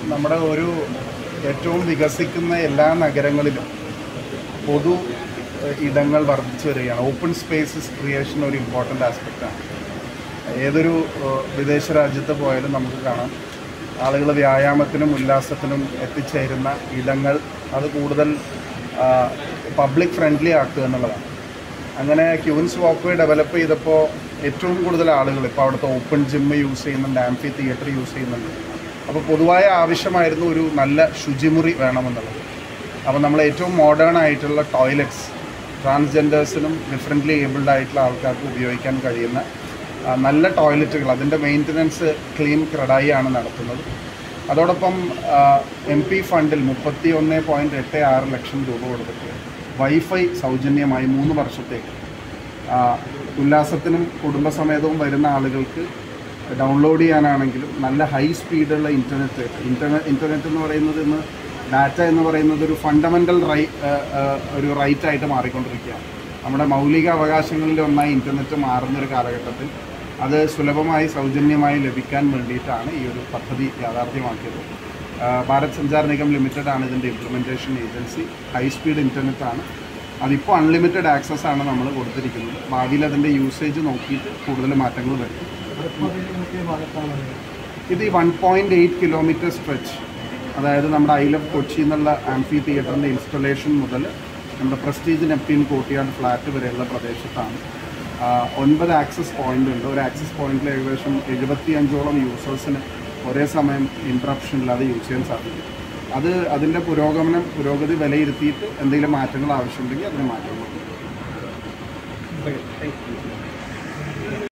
നമ്മുടെ ഒരു ഏറ്റവും വികസിക്കുന്ന എല്ലാ നഗരങ്ങളിലും പൊതു ഏഹ്, ഇടങ്ങൾ വർദ്ധിച്ചു വരികയാണ് ഓപ്പൺ സ്പേസസ് ക്രിയേഷൻ ഒരു ഇമ്പോർട്ടൻ്റ് ആസ്പെക്റ്റാണ് ഏതൊരു ഏഹ്, വിദേശ രാജ്യത്ത് പോയാലും നമുക്ക് കാണാം ആളുകൾ വ്യായാമത്തിനും ഉല്ലാസത്തിനും എത്തിച്ചേരുന്ന ഇടങ്ങൾ അത് കൂടുതൽ പബ്ലിക് ഫ്രണ്ട്ലി ആക്കുക എന്നുള്ളതാണ് അങ്ങനെ ക്യൂൻസ് വാക്ക്വേ ഡെവലപ്പ് ചെയ്തപ്പോൾ ഏറ്റവും കൂടുതൽ ആളുകൾ ഇപ്പോൾ അവിടുത്തെ ഓപ്പൺ ജിമ്മ് യൂസ് ചെയ്യുന്നുണ്ട് ആംഫി തിയേറ്റർ യൂസ് ചെയ്യുന്നുണ്ട് അപ്പോൾ പൊതുവായ ആവശ്യമായിരുന്നു ഒരു നല്ല ശുചിമുറി വേണമെന്നുള്ളത് അപ്പോൾ നമ്മൾ ഏറ്റവും മോഡേൺ ആയിട്ടുള്ള ടോയ്ലറ്റ്സ് ട്രാൻസ്ജെൻഡേഴ്സിനും ഡിഫറെൻ്റ്ലി ഏബിൾഡ് ആയിട്ടുള്ള ആൾക്കാർക്ക് ഉപയോഗിക്കാൻ കഴിയുന്ന ആ, നല്ല ടോയ്ലറ്റുകൾ അതിൻ്റെ മെയിൻ്റനൻസ് ക്ലീൻ ക്രഡായി ആണ് നടത്തുന്നത് അതോടൊപ്പം എം പി ഫണ്ടിൽ മുപ്പത്തി ഒന്ന് പോയിൻറ്റ് എട്ട് ആറ് ലക്ഷം രൂപ കൊടുത്തിട്ട് വൈഫൈ സൗജന്യമായി മൂന്ന് വർഷത്തേക്ക് ആ, ഉല്ലാസത്തിനും കുടുംബസമേതവും വരുന്ന ആളുകൾക്ക് ഡൗൺലോഡ് ചെയ്യാനാണെങ്കിലും നല്ല ഹൈ സ്പീഡുള്ള ഇൻ്റർനെറ്റ് ഇൻ്റർനെറ്റ് ഇൻ്റർനെറ്റ് എന്ന് പറയുന്നത് ഇന്ന് ഡാറ്റ എന്ന് പറയുന്നത് ഒരു ഫണ്ടമെൻ്റൽ റൈ ഒരു റൈറ്റ് ആയിട്ട് മാറിക്കൊണ്ടിരിക്കുകയാണ് നമ്മുടെ മൗലിക അവകാശങ്ങളിൽ ഒന്നായി ഇൻ്റർനെറ്റ് മാറുന്ന ഒരു കാലഘട്ടത്തിൽ അത് സുലഭമായി സൗജന്യമായി ലഭിക്കാൻ വേണ്ടിയിട്ടാണ് ഈ ഒരു പദ്ധതി യാഥാർത്ഥ്യമാക്കിയത് ആ, ഭാരത് സഞ്ചാർ നിഗം ലിമിറ്റഡ് ആണ് ഇതിൻ്റെ implementation agency high speed internet ആണ് അതിപ്പോൾ അൺലിമിറ്റഡ് ആക്സസ് ആണ് നമ്മൾ കൊടുത്തിരിക്കുന്നത് ഭാവിയിൽ അതിൻ്റെ യൂസേജ് നോക്കിയിട്ട് കൂടുതൽ മാറ്റങ്ങൾ വരും ഇത് ഈ one point eight kilometre stretch അതായത് നമ്മുടെ ഐ ലവ് കൊച്ചി എന്നുള്ള ആംഫി തിയേറ്ററിൻ്റെ ഇൻസ്റ്റലേഷൻ മുതൽ നമ്മുടെ പ്രസ്റ്റീജ് നെപ്റ്റീൻ കോട്ടിയാട് ഫ്ലാറ്റ് വരെയുള്ള പ്രദേശത്താണ് ആ, ഒൻപത് ആക്സസ് പോയിന്റ് ഉണ്ട് ഒരു ആക്സസ് പോയിന്റിൽ ഏകദേശം എഴുപത്തി അഞ്ചോളം യൂസേഴ്സിന് ഒരേ സമയം ഇൻട്രപ്ഷൻ ഇല്ലാതെ യൂസ് ചെയ്യാൻ സാധിക്കും അത് അതിൻ്റെ പുരോഗമനം പുരോഗതി വിലയിരുത്തിയിട്ട് എന്തെങ്കിലും മാറ്റങ്ങൾ ആവശ്യമുണ്ടെങ്കിൽ അതിന് മാറ്റങ്ങൾ താങ്ക് യു